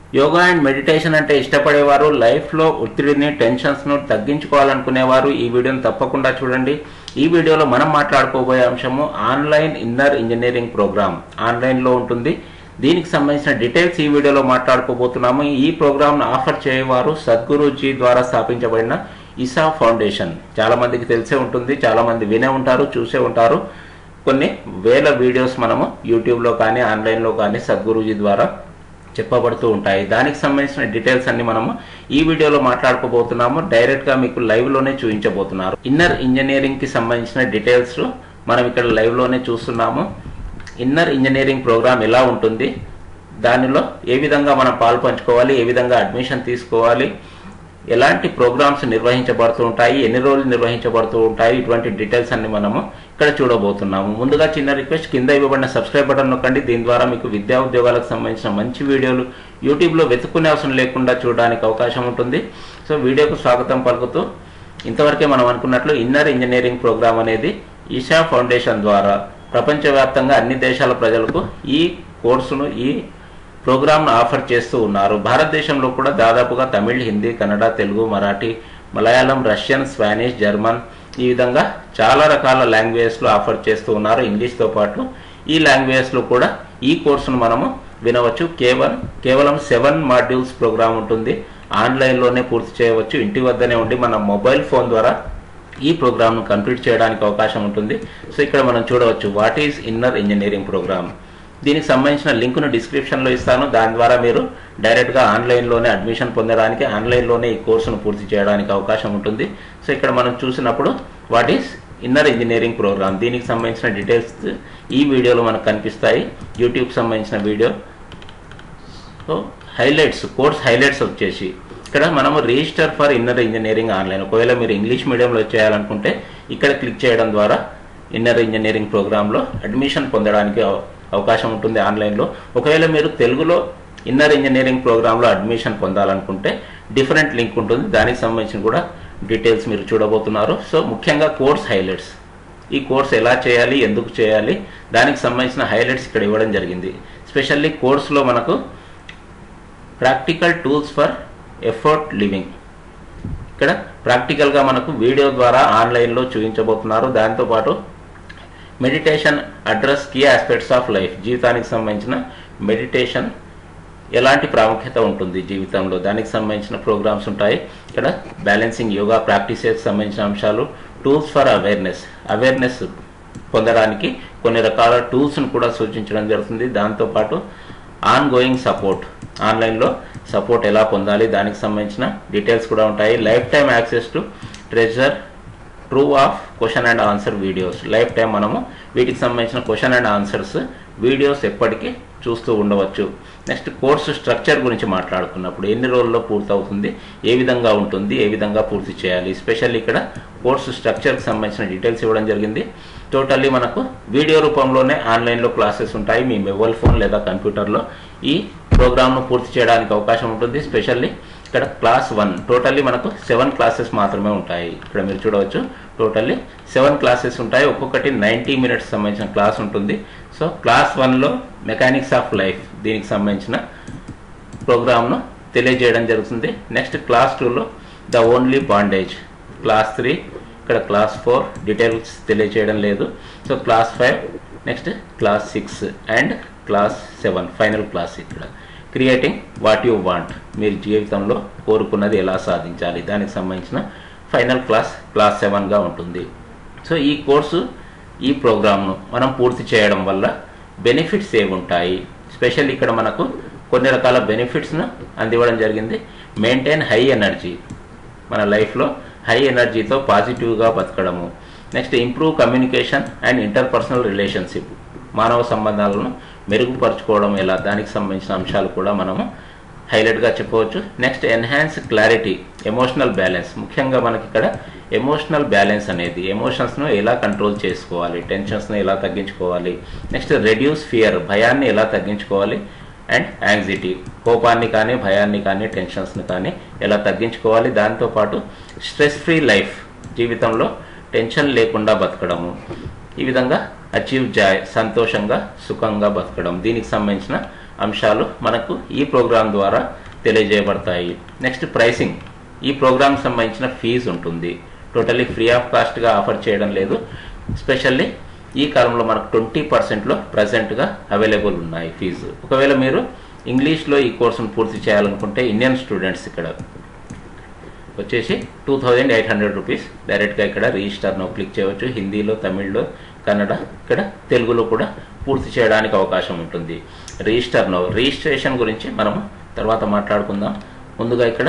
yoga and meditation అంటే ఇష్టపడేవారు లైఫ్లో ఒత్తిడిని టెన్షన్స్ను తగ్గించుకోవాలనుకునేవారు ఈ వీడియోని తప్పకుండా చూడండి ఈ వీడియోలో మనం మాట్లాడుకోబోయే అంశము ఆన్లైన్ ఇన్నర్ ఇంజనీరింగ్ ప్రోగ్రామ్ ఆన్లైన్లో ఉంటుంది దీనికి సంబంధించిన డీటెయిల్స్ ఈ వీడియోలో మాట్లాడుకోబోతున్నాము ఈ ప్రోగ్రామ్ను ఆఫర్ చేయవారు సద్గురుజీ ద్వారా స్థాపించబడిన ఇసా ఫౌండేషన్ చాలా మందికి తెలిసే ఉంటుంది చాలా మంది వినే ఉంటారు చూసే ఉంటారు కొన్ని వేల వీడియోస్ మనము యూట్యూబ్లో కానీ ఆన్లైన్లో కానీ సద్గురుజీ ద్వారా చెప్పబడుతూ ఉంటాయి దానికి సంబంధించిన డీటెయిల్స్ అన్ని మనము ఈ వీడియోలో మాట్లాడుకోబోతున్నాము డైరెక్ట్ గా మీకు లైవ్ లోనే చూపించబోతున్నారు ఇన్నర్ ఇంజనీరింగ్ కి సంబంధించిన డీటెయిల్స్ మనం ఇక్కడ లైవ్ లోనే చూస్తున్నాము ఇన్నర్ ఇంజనీరింగ్ ప్రోగ్రామ్ ఎలా ఉంటుంది దానిలో ఏ విధంగా మనం పాలు పంచుకోవాలి ఏ విధంగా అడ్మిషన్ తీసుకోవాలి ఎలాంటి ప్రోగ్రామ్స్ నిర్వహించబడుతూ ఉంటాయి ఎన్ని రోజులు నిర్వహించబడుతూ ఉంటాయి ఇటువంటి డీటెయిల్స్ అన్ని మనము ఇక్కడ చూడబోతున్నాము ముందుగా చిన్న రిక్వెస్ట్ కింద ఇవ్వబడిన సబ్స్క్రైబ్ బటన్ నొక్కండి దీని ద్వారా మీకు విద్యా ఉద్యోగాలకు సంబంధించిన మంచి వీడియోలు యూట్యూబ్లో వెతుక్కునే అవసరం లేకుండా చూడడానికి అవకాశం ఉంటుంది సో వీడియోకు స్వాగతం పలుకుతూ ఇంతవరకే మనం అనుకున్నట్లు ఇన్నర్ ఇంజనీరింగ్ ప్రోగ్రామ్ అనేది ఈషా ఫౌండేషన్ ద్వారా ప్రపంచవ్యాప్తంగా అన్ని దేశాల ప్రజలకు ఈ కోర్సును ఈ ప్రోగ్రామ్ను ఆఫర్ చేస్తూ ఉన్నారు భారతదేశంలో కూడా దాదాపుగా Tamil Hindi Kannada Telugu Marathi Malayalam Russian Spanish German ఈ విధంగా చాలా రకాల లాంగ్వేజెస్లో ఆఫర్ చేస్తూ ఉన్నారు ఇంగ్లీష్తో పాటు ఈ లాంగ్వేజెస్లో కూడా ఈ కోర్సును మనము వినవచ్చు కేవలం కేవలం సెవెన్ మాడ్యూల్స్ ప్రోగ్రామ్ ఉంటుంది ఆన్లైన్లోనే పూర్తి చేయవచ్చు ఇంటి వద్దనే ఉండి మన మొబైల్ ఫోన్ ద్వారా ఈ ప్రోగ్రామ్ను కంప్లీట్ చేయడానికి అవకాశం ఉంటుంది సో ఇక్కడ మనం చూడవచ్చు what is inner engineering programme దీనికి సంబంధించిన లింక్ను డిస్క్రిప్షన్లో ఇస్తాను దాని ద్వారా మీరు డైరెక్ట్గా ఆన్లైన్లోనే అడ్మిషన్ పొందడానికి ఆన్లైన్లోనే ఈ కోర్సును పూర్తి చేయడానికి అవకాశం ఉంటుంది సో ఇక్కడ మనం చూసినప్పుడు what is inner engineering programme దీనికి సంబంధించిన డీటెయిల్స్ ఈ వీడియోలో మనకు కనిపిస్తాయి యూట్యూబ్కి సంబంధించిన video so highlights course highlights వచ్చేసి ఇక్కడ మనము register for inner engineering online ఒకవేళ మీరు ఇంగ్లీష్ మీడియంలో చేయాలనుకుంటే ఇక్కడ క్లిక్ చేయడం ద్వారా ఇన్నర్ ఇంజనీరింగ్ ప్రోగ్రాంలో అడ్మిషన్ పొందడానికి అవ- అవకాశం ఉంటుంది ఆన్లైన్లో ఒకవేళ మీరు తెలుగులో ఇన్నర్ ఇంజనీరింగ్ ప్రోగ్రాంలో అడ్మిషన్ పొందాలనుకుంటే డిఫరెంట్ లింక్ ఉంటుంది దానికి సంబంధించిన కూడా డీటెయిల్స్ మీరు చూడబోతున్నారు సో ముఖ్యంగా కోర్స్ హైలైట్స్ ఈ కోర్స్ ఎలా చేయాలి ఎందుకు చేయాలి దానికి సంబంధించిన హైలైట్స్ ఇక్కడ ఇవ్వడం జరిగింది స్పెషల్లీ కోర్సులో మనకు practical tools for effort living ఇక్కడ ప్రాక్టికల్గా మనకు వీడియో ద్వారా ఆన్లైన్లో చూపించబోతున్నారు దాంతోపాటు meditation address key aspects of life జీవితానికి సంబంధించిన మెడిటేషన్ ఎలాంటి ప్రాముఖ్యత ఉంటుంది జీవితంలో దానికి సంబంధించిన ప్రోగ్రామ్స్ ఉంటాయి ఇక్కడ బ్యాలెన్సింగ్ యోగా ప్రాక్టీసెస్ సంబంధించిన అంశాలు టూల్స్ ఫర్ అవేర్నెస్ అవేర్నెస్ పొందడానికి కొన్ని రకాల టూల్స్ను కూడా సూచించడం జరుగుతుంది దాంతోపాటు ఆన్ గోయింగ్ సపోర్ట్ ఆన్లైన్లో సపోర్ట్ ఎలా పొందాలి దానికి సంబంధించిన డీటెయిల్స్ కూడా ఉంటాయి lifetime access to treasure trove of question and answer videos lifetime మనము వీటికి సంబంధించిన క్వశ్చన్ అండ్ ఆన్సర్స్ వీడియోస్ ఎప్పటికీ చూస్తూ ఉండవచ్చు నెక్స్ట్ కోర్సు స్ట్రక్చర్ గురించి మాట్లాడుకున్నప్పుడు ఎన్ని రోజుల్లో పూర్తవుతుంది ఏ విధంగా ఉంటుంది ఏ విధంగా పూర్తి చేయాలి స్పెషల్లీ ఇక్కడ కోర్సు స్ట్రక్చర్కి సంబంధించిన డీటెయిల్స్ ఇవ్వడం జరిగింది టోటల్లీ మనకు వీడియో రూపంలోనే ఆన్లైన్లో క్లాసెస్ ఉంటాయి మీ మొబైల్ ఫోన్ లేదా కంప్యూటర్లో ఈ ప్రోగ్రామ్ను పూర్తి చేయడానికి అవకాశం ఉంటుంది స్పెషల్లీ ఇక్కడ క్లాస్ వన్ టోటల్లీ మనకు సెవెన్ క్లాసెస్ మాత్రమే ఉంటాయి ఇక్కడ మీరు చూడవచ్చు టోటల్లీ సెవెన్ క్లాసెస్ ఉంటాయి ఒక్కొక్కటి నైంటీ మినిట్స్ సంబంధించిన క్లాస్ ఉంటుంది సో క్లాస్ వన్లో మెకానిక్స్ ఆఫ్ లైఫ్ దీనికి సంబంధించిన ప్రోగ్రామ్ను తెలియజేయడం జరుగుతుంది నెక్స్ట్ క్లాస్ టూలో the only bondage class three ఇక్కడ క్లాస్ ఫోర్ డీటెయిల్స్ తెలియజేయడం లేదు so class five next class six and class seven final class ఇక్కడ క్రియేటింగ్ వాట్ యు వాంట్ మీరు జీవితంలో కోరుకున్నది ఎలా సాధించాలి దానికి సంబంధించిన ఫైనల్ క్లాస్ క్లాస్ సెవెన్గా ఉంటుంది సో ఈ కోర్సు ఈ ప్రోగ్రామ్ను మనం పూర్తి చేయడం వల్ల బెనిఫిట్స్ ఏవి ఉంటాయి స్పెషల్ ఇక్కడ మనకు కొన్ని రకాల బెనిఫిట్స్ను అందివ్వడం జరిగింది మెయింటైన్ హై ఎనర్జీ మన లైఫ్లో హై ఎనర్జీతో పాజిటివ్గా బతకడము next improve communication and interpersonal relationship మానవ సంబంధాలను మెరుగుపరచుకోవడం ఎలా దానికి సంబంధించిన అంశాలు కూడా మనము హైలైట్గా చెప్పవచ్చు next enhance clarity emotional balance ముఖ్యంగా మనకి ఇక్కడ ఎమోషనల్ బ్యాలెన్స్ అనేది ఎమోషన్స్ను ఎలా కంట్రోల్ చేసుకోవాలి టెన్షన్స్ను ఎలా తగ్గించుకోవాలి నెక్స్ట్ రెడ్యూస్ ఫియర్ భయాన్ని ఎలా తగ్గించుకోవాలి అండ్ యాంగ్జైటీ కోపాన్ని కానీ భయాన్ని కానీ టెన్షన్స్ని కానీ ఎలా తగ్గించుకోవాలి దాంతోపాటు స్ట్రెస్ ఫ్రీ లైఫ్ జీవితంలో టెన్షన్ లేకుండా బతకడము ఈ విధంగా అచీవ్ జాయ్ సంతోషంగా సుఖంగా బతకడం దీనికి సంబంధించిన అంశాలు మనకు ఈ ప్రోగ్రాం ద్వారా తెలియజేయబడతాయి నెక్స్ట్ ప్రైసింగ్ ఈ ప్రోగ్రామ్ సంబంధించిన ఫీజు ఉంటుంది టోటల్లీ ఫ్రీ ఆఫ్ కాస్ట్గా ఆఫర్ చేయడం లేదు స్పెషల్లీ ఈ కాలంలో మనకు ట్వంటీ పర్సెంట్లో ప్రజెంట్గా అవైలబుల్ ఉన్నాయి ఫీజు ఒకవేళ మీరు ఇంగ్లీష్లో ఈ కోర్సును పూర్తి చేయాలనుకుంటే ఇండియన్ స్టూడెంట్స్ ఇక్కడ వచ్చేసి two thousand eight hundred rupees డైరెక్ట్గా ఇక్కడ రిజిస్టర్ నో క్లిక్ చేయవచ్చు హిందీలో తమిళ్లో కన్నడ ఇక్కడ తెలుగులో కూడా పూర్తి చేయడానికి అవకాశం ఉంటుంది రిజిస్టర్ నో రిజిస్ట్రేషన్ గురించి మనము తర్వాత మాట్లాడుకుందాం ముందుగా ఇక్కడ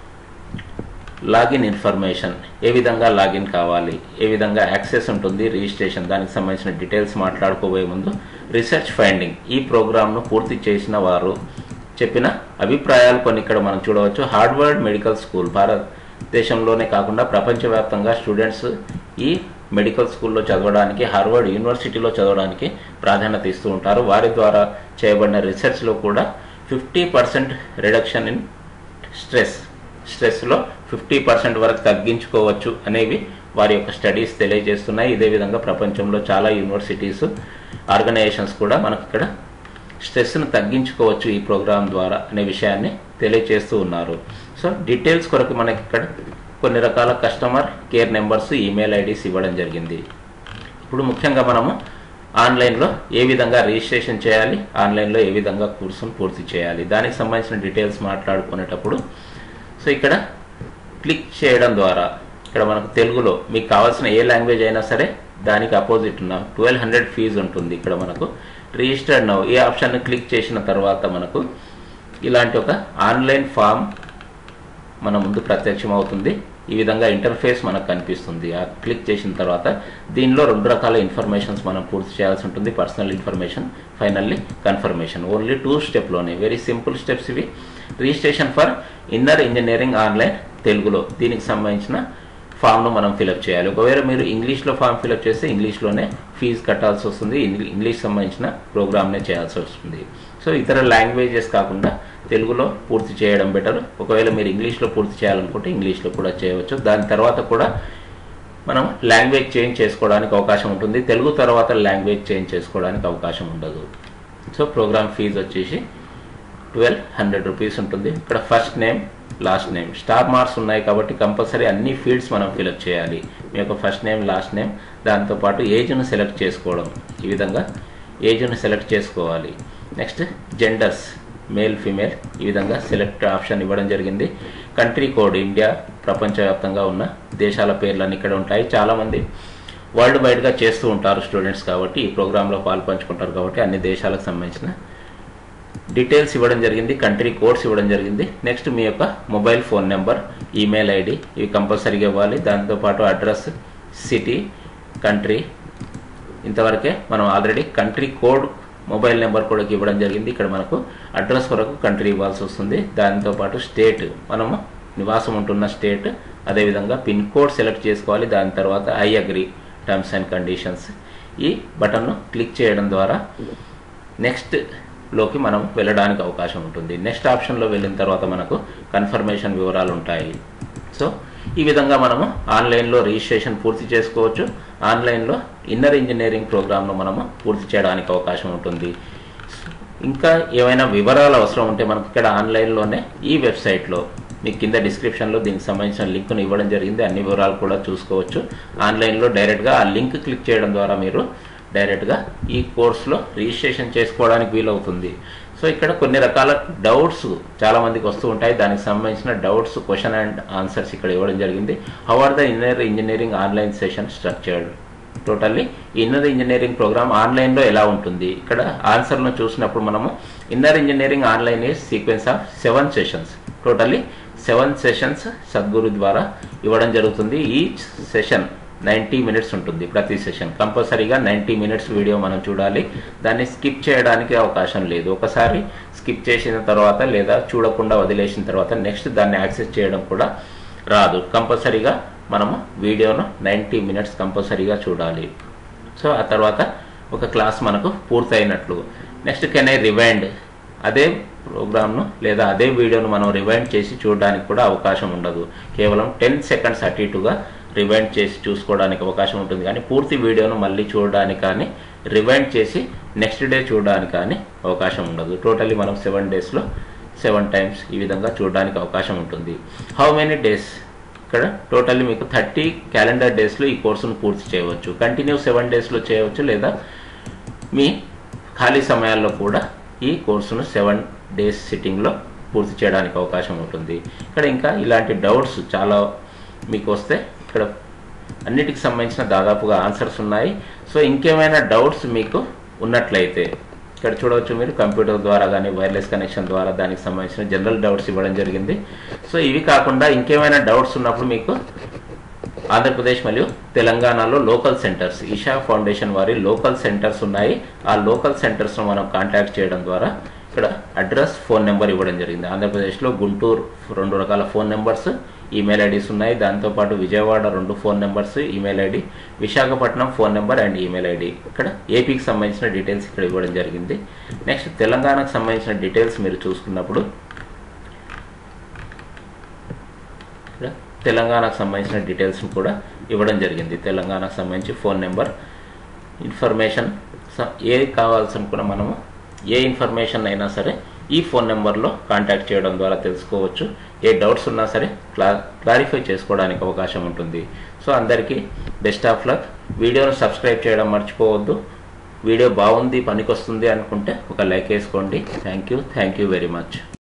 లాగిన్ ఇన్ఫర్మేషన్ ఏ విధంగా లాగిన్ కావాలి ఏ విధంగా యాక్సెస్ ఉంటుంది రిజిస్ట్రేషన్ దానికి సంబంధించిన డీటెయిల్స్ మాట్లాడుకోబోయే ముందు రీసెర్చ్ ఫైండింగ్ ఈ ప్రోగ్రామ్ను పూర్తి చేసిన వారు చెప్పిన అభిప్రాయాలు కొన్ని ఇక్కడ మనం చూడవచ్చు హార్వర్డ్ మెడికల్ స్కూల్ భారతదేశంలోనే కాకుండా ప్రపంచవ్యాప్తంగా స్టూడెంట్స్ ఈ మెడికల్ స్కూల్లో చదవడానికి హార్వర్డ్ యూనివర్సిటీలో చదవడానికి ప్రాధాన్యత ఇస్తూ ఉంటారు వారి ద్వారా చేయబడిన రీసెర్చ్లో కూడా fifty percent reduction in stress స్ట్రెస్లో ఫిఫ్టీ పర్సెంట్ వరకు తగ్గించుకోవచ్చు అనేవి వారి యొక్క స్టడీస్ తెలియజేస్తున్నాయి ఇదే విధంగా ప్రపంచంలో చాలా యూనివర్సిటీస్ ఆర్గనైజేషన్స్ కూడా మనకి ఇక్కడ స్ట్రెస్ను తగ్గించుకోవచ్చు ఈ ప్రోగ్రామ్ ద్వారా అనే విషయాన్ని తెలియజేస్తూ ఉన్నారు సో డీటెయిల్స్ కొరకు మనకి ఇక్కడ కొన్ని రకాల customer care numbers email IDs ఇవ్వడం జరిగింది ఇప్పుడు ముఖ్యంగా మనము ఆన్లైన్లో ఏ విధంగా రిజిస్ట్రేషన్ చేయాలి ఆన్లైన్లో ఏ విధంగా కోర్సును పూర్తి చేయాలి దానికి సంబంధించిన డీటెయిల్స్ మాట్లాడుకునేటప్పుడు సో ఇక్కడ క్లిక్ చేయడం ద్వారా ఇక్కడ మనకు తెలుగులో మీకు కావాల్సిన ఏ లాంగ్వేజ్ అయినా సరే దానికి అపోజిట్ ఉన్న ట్వెల్వ్ హండ్రెడ్ ఫీజు ఉంటుంది ఇక్కడ మనకు రిజిస్టర్డ్ నౌ ఈ ఆప్షన్ క్లిక్ చేసిన తర్వాత మనకు ఇలాంటి ఒక ఆన్లైన్ ఫామ్ మన ముందు ప్రత్యక్షం అవుతుంది ఈ విధంగా ఇంటర్ఫేస్ మనకు కనిపిస్తుంది ఆ క్లిక్ చేసిన తర్వాత దీనిలో రెండు రకాల ఇన్ఫర్మేషన్స్ మనం పూర్తి చేయాల్సి ఉంటుంది personal information finally confirmation only two స్టెప్లోనే వెరీ సింపుల్ స్టెప్స్ ఇవి registration for inner engineering online తెలుగులో దీనికి సంబంధించిన ఫామ్ను మనం ఫిలప్ చేయాలి ఒకవేళ మీరు ఇంగ్లీష్లో ఫామ్ ఫిలప్ చేస్తే ఇంగ్లీష్లోనే ఫీజు కట్టాల్సి వస్తుంది ఇంగ్లీష్ సంబంధించిన ప్రోగ్రామ్నే చేయాల్సి వస్తుంది సో ఇతర లాంగ్వేజెస్ కాకుండా తెలుగులో పూర్తి చేయడం బెటర్ ఒకవేళ మీరు ఇంగ్లీష్లో పూర్తి చేయాలనుకుంటే ఇంగ్లీష్లో కూడా చేయవచ్చు దాని తర్వాత కూడా మనం లాంగ్వేజ్ చేంజ్ చేసుకోవడానికి అవకాశం ఉంటుంది తెలుగు తర్వాత లాంగ్వేజ్ చేంజ్ చేసుకోవడానికి అవకాశం ఉండదు సో ప్రోగ్రామ్ ఫీజు వచ్చేసి ట్వెల్వ్ హండ్రెడ్ రూపీస్ ఉంటుంది ఇక్కడ first name last name star marks ఉన్నాయి కాబట్టి కంపల్సరీ అన్ని ఫీల్డ్స్ మనం ఫిలప్ చేయాలి మీ యొక్క ఫస్ట్ నేమ్ లాస్ట్ నేమ్ దాంతోపాటు ఏజ్ను సెలెక్ట్ చేసుకోవడం ఈ విధంగా ఏజ్ను సెలెక్ట్ చేసుకోవాలి నెక్స్ట్ జెండర్స్ మేల్ ఫీమేల్ ఈ విధంగా సెలెక్ట్ ఆప్షన్ ఇవ్వడం జరిగింది కంట్రీ కోడ్ ఇండియా ప్రపంచవ్యాప్తంగా ఉన్న దేశాల పేర్లన్నీ ఇక్కడ ఉంటాయి చాలామంది వరల్డ్ వైడ్గా చేస్తూ ఉంటారు స్టూడెంట్స్ కాబట్టి ఈ ప్రోగ్రాంలో పాల్పంచుకుంటారు కాబట్టి అన్ని దేశాలకు సంబంధించిన డీటెయిల్స్ ఇవ్వడం జరిగింది కంట్రీ కోడ్స్ ఇవ్వడం జరిగింది నెక్స్ట్ మీ యొక్క mobile phone number email ID ఇవి కంపల్సరీగా ఇవ్వాలి దాంతోపాటు అడ్రస్ సిటీ కంట్రీ ఇంతవరకే మనం already country code mobile number కూడా ఇవ్వడం జరిగింది ఇక్కడ మనకు అడ్రస్ వరకు కంట్రీ ఇవ్వాల్సి వస్తుంది దాంతోపాటు స్టేట్ మనము నివాసం ఉంటున్న స్టేట్ అదేవిధంగా పిన్ కోడ్ సెలెక్ట్ చేసుకోవాలి దాని తర్వాత I agree terms and conditions ఈ బటన్ను క్లిక్ చేయడం ద్వారా నెక్స్ట్ లోకి మనం వెళ్ళడానికి అవకాశం ఉంటుంది నెక్స్ట్ ఆప్షన్లో వెళ్ళిన తర్వాత మనకు కన్ఫర్మేషన్ వివరాలు ఉంటాయి సో ఈ విధంగా మనము ఆన్లైన్లో రిజిస్ట్రేషన్ పూర్తి చేసుకోవచ్చు ఆన్లైన్లో ఇన్నర్ ఇంజనీరింగ్ ప్రోగ్రామ్ను మనము పూర్తి చేయడానికి అవకాశం ఉంటుంది ఇంకా ఏమైనా వివరాలు అవసరం ఉంటే మనకి ఇక్కడ ఆన్లైన్లోనే ఈ వెబ్సైట్లో మీకు కింద డిస్క్రిప్షన్లో దీనికి సంబంధించిన లింక్ను ఇవ్వడం జరిగింది అన్ని వివరాలు కూడా చూసుకోవచ్చు ఆన్లైన్లో డైరెక్ట్గా ఆ లింక్ క్లిక్ చేయడం ద్వారా మీరు డైరెక్ట్గా ఈ కోర్సులో రిజిస్ట్రేషన్ చేసుకోవడానికి వీలవుతుంది సో ఇక్కడ కొన్ని రకాల డౌట్స్ చాలా మందికి వస్తూ ఉంటాయి దానికి సంబంధించిన డౌట్స్ క్వశ్చన్ అండ్ ఆన్సర్స్ ఇక్కడ ఇవ్వడం జరిగింది how are the inner engineering online session structured totally inner engineering programme ఆన్లైన్లో ఎలా ఉంటుంది ఇక్కడ ఆన్సర్ను చూసినప్పుడు మనము inner engineering online is sequence of seven sessions totally seven sessions Sadhguru ద్వారా ఇవ్వడం జరుగుతుంది ఈ సెషన్ నైంటీ మినిట్స్ ఉంటుంది ప్రతి సెషన్ కంపల్సరీగా నైంటీ మినిట్స్ వీడియో మనం చూడాలి దాన్ని స్కిప్ చేయడానికి అవకాశం లేదు ఒకసారి స్కిప్ చేసిన తర్వాత లేదా చూడకుండా వదిలేసిన తర్వాత నెక్స్ట్ దాన్ని యాక్సెస్ చేయడం కూడా రాదు కంపల్సరీగా మనము వీడియోను నైంటీ మినిట్స్ కంపల్సరీగా చూడాలి సో ఆ తర్వాత ఒక క్లాస్ మనకు పూర్తయినట్లు నెక్స్ట్ కెన్ ఐ రివైండ్ అదే ప్రోగ్రామ్ను లేదా అదే వీడియోను మనం రివైండ్ చేసి చూడడానికి కూడా అవకాశం ఉండదు కేవలం టెన్ సెకండ్స్ అటు ఇటుగా రివైండ్ చేసి చూసుకోవడానికి అవకాశం ఉంటుంది కానీ పూర్తి వీడియోను మళ్ళీ చూడడానికి కానీ రివైండ్ చేసి నెక్స్ట్ డే చూడడానికి కానీ అవకాశం ఉండదు టోటలీ మనం సెవెన్ డేస్లో సెవెన్ టైమ్స్ ఈ విధంగా చూడడానికి అవకాశం ఉంటుంది హౌ మెనీ డేస్ ఇక్కడ టోటల్లీ మీకు థర్టీ క్యాలెండర్ డేస్లో ఈ కోర్సును పూర్తి చేయవచ్చు కంటిన్యూ సెవెన్ డేస్లో చేయవచ్చు లేదా మీ ఖాళీ సమయాల్లో కూడా ఈ కోర్సును సెవెన్ డేస్ సిట్టింగ్లో పూర్తి చేయడానికి అవకాశం ఉంటుంది ఇక్కడ ఇంకా ఇలాంటి డౌట్స్ చాలా మీకు వస్తే ఇక్కడ అన్నిటికి సంబంధించిన దాదాపుగా ఆన్సర్స్ ఉన్నాయి సో ఇంకేమైనా డౌట్స్ మీకు ఉన్నట్లయితే ఇక్కడ చూడవచ్చు మీరు కంప్యూటర్ ద్వారా కానీ వైర్లెస్ కనెక్షన్ ద్వారా దానికి సంబంధించిన జనరల్ డౌట్స్ ఇవ్వడం జరిగింది సో ఇవి కాకుండా ఇంకేమైనా డౌట్స్ ఉన్నప్పుడు మీకు ఆంధ్రప్రదేశ్ మరియు తెలంగాణలో లోకల్ సెంటర్స్ ఈషా ఫౌండేషన్ వారి లోకల్ సెంటర్స్ ఉన్నాయి ఆ లోకల్ సెంటర్స్ను మనం కాంటాక్ట్ చేయడం ద్వారా ఇక్కడ అడ్రస్ ఫోన్ నెంబర్ ఇవ్వడం జరిగింది ఆంధ్రప్రదేశ్లో గుంటూరు రెండు రకాల ఫోన్ నెంబర్స్ ఈమెయిల్ ఐడీస్ ఉన్నాయి దాంతోపాటు విజయవాడ రెండు phone numbers email ID Visakhapatnam phone number and email ID ఇక్కడ ఏపీకి సంబంధించిన డీటెయిల్స్ ఇక్కడ ఇవ్వడం జరిగింది నెక్స్ట్ తెలంగాణకు సంబంధించిన డీటెయిల్స్ మీరు చూసుకున్నప్పుడు ఇక్కడ తెలంగాణకు సంబంధించిన డీటెయిల్స్ కూడా ఇవ్వడం జరిగింది తెలంగాణకు సంబంధించి ఫోన్ నెంబర్ ఇన్ఫర్మేషన్ ఏది కావాల్సనుకున్న మనము ఏ ఇన్ఫర్మేషన్ అయినా సరే ఈ ఫోన్ నెంబర్లో కాంటాక్ట్ చేయడం ద్వారా తెలుసుకోవచ్చు ఏ డౌట్స్ ఉన్నా సరే క్లా క్లారిఫై చేసుకోవడానికి అవకాశం ఉంటుంది సో అందరికీ బెస్ట్ ఆఫ్ లక్ వీడియోను సబ్స్క్రైబ్ చేయడం మర్చిపోవద్దు వీడియో బాగుంది పనికొస్తుంది అనుకుంటే ఒక లైక్ వేసుకోండి thank you thank you very much